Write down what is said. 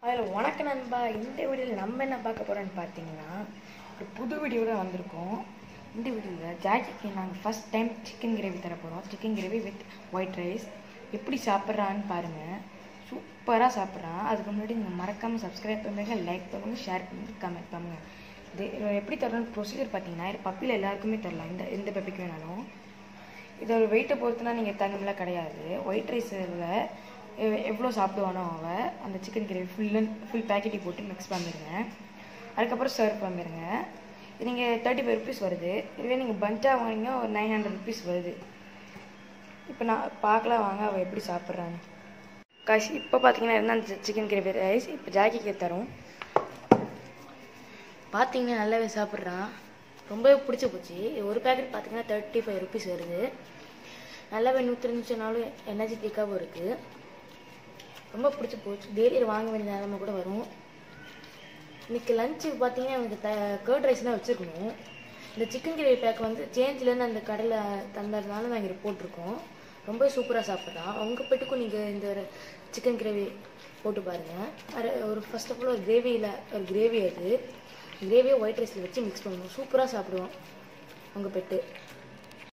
அதில் உனக்கு நண்பா இந்த வீடியோவில் நம்ம என்ன பார்க்க போகிறோன்னு பார்த்தீங்கன்னா ஒரு புது வீடியோவில் வந்திருக்கோம் இந்த வீடியோவில் ஜாக்கிக்கு நாங்கள் ஃபஸ்ட் டைம் சிக்கன் கிரேவி தர போகிறோம் chicken gravy with white rice எப்படி சாப்பிட்றான்னு பாருங்கள் சூப்பராக சாப்பிட்றான் அதுக்கு முன்னாடி நீங்கள் மறக்காமல் சப்ஸ்கிரைப் பண்ணுங்க லைக் பண்ணுங்க ஷேர் பண்ணுங்க கமெண்ட் பண்ணுங்க இது இது எப்படி தரணும்னு ப்ரொசீஜர் பார்த்தீங்கன்னா இது பப்பியில் எல்லாருக்குமே தரலாம் இந்த எந்த பப்பிக்கு வேணாலும் இதோட வெயிட்டை பொறுத்துனா நீங்கள் தங்கம்லாம் கிடையாது ஒயிட் ரைஸில் எவ்வளோ சாப்பிடுவானோ அவன் அந்த chicken gravy full and full பேக்கெட்டி போட்டு மிக்ஸ் பண்ணிடுங்க அதுக்கப்புறம் சர்வ் பண்ணிடுங்க இது நீங்கள் தேர்ட்டி ஃபைவ் ருபீஸ் வருது இதுவே நீங்கள் பஞ்சாக வாங்கினீங்கன்னா ஒரு நைன் ஹண்ட்ரட் ருபீஸ் வருது இப்போ நான் பார்க்கலாம் வாங்க அவள் எப்படி சாப்பிட்றான்னு காசு இப்போ பார்த்தீங்கன்னா இருந்தால் அந்த சிக்கன் கிரேவி ரைஸ் இப்போ ஜாக்கிக்கு தரும் பார்த்தீங்கன்னா நல்லாவே சாப்பிட்றான் ரொம்பவே பிடிச்சி போச்சு இது ஒரு பேக்கெட் பார்த்தீங்கன்னா தேர்ட்டி ஃபைவ் ருபீஸ் வருது நல்லாவே நூற்றி இருந்துச்சுனாலும் எனர்ஜெட்டிக்காகவும் இருக்குது ரொம்ப பிடிச்சி போச்சு டெய்லி வாங்க வேண்டிய நிலமை கூட வரும் இன்னைக்கு லஞ்சு பார்த்தீங்கன்னா எனக்கு த கேர்ட் ரைஸ் தான் வச்சுருக்கணும் இந்த சிக்கன் கிரேவி பேக் வந்து சேஞ்சிலேருந்து அந்த கடையில் தந்ததுனால நாங்கள் இதை போட்டிருக்கோம் ரொம்ப சூப்பராக சாப்பிட்றான் உங்கள் பெட்டுக்கும் நீங்கள் இந்த சிக்கன் கிரேவி போட்டு பாருங்கள் அது ஒரு ஃபர்ஸ்ட் ஆஃப் ஆல் ஒரு கிரேவியில் ஒரு கிரேவி அது கிரேவியை ஒயிட் ரைஸில் வச்சு மிக்ஸ் பண்ணணும் சூப்பராக சாப்பிடுவோம் உங்கள் பெட்டு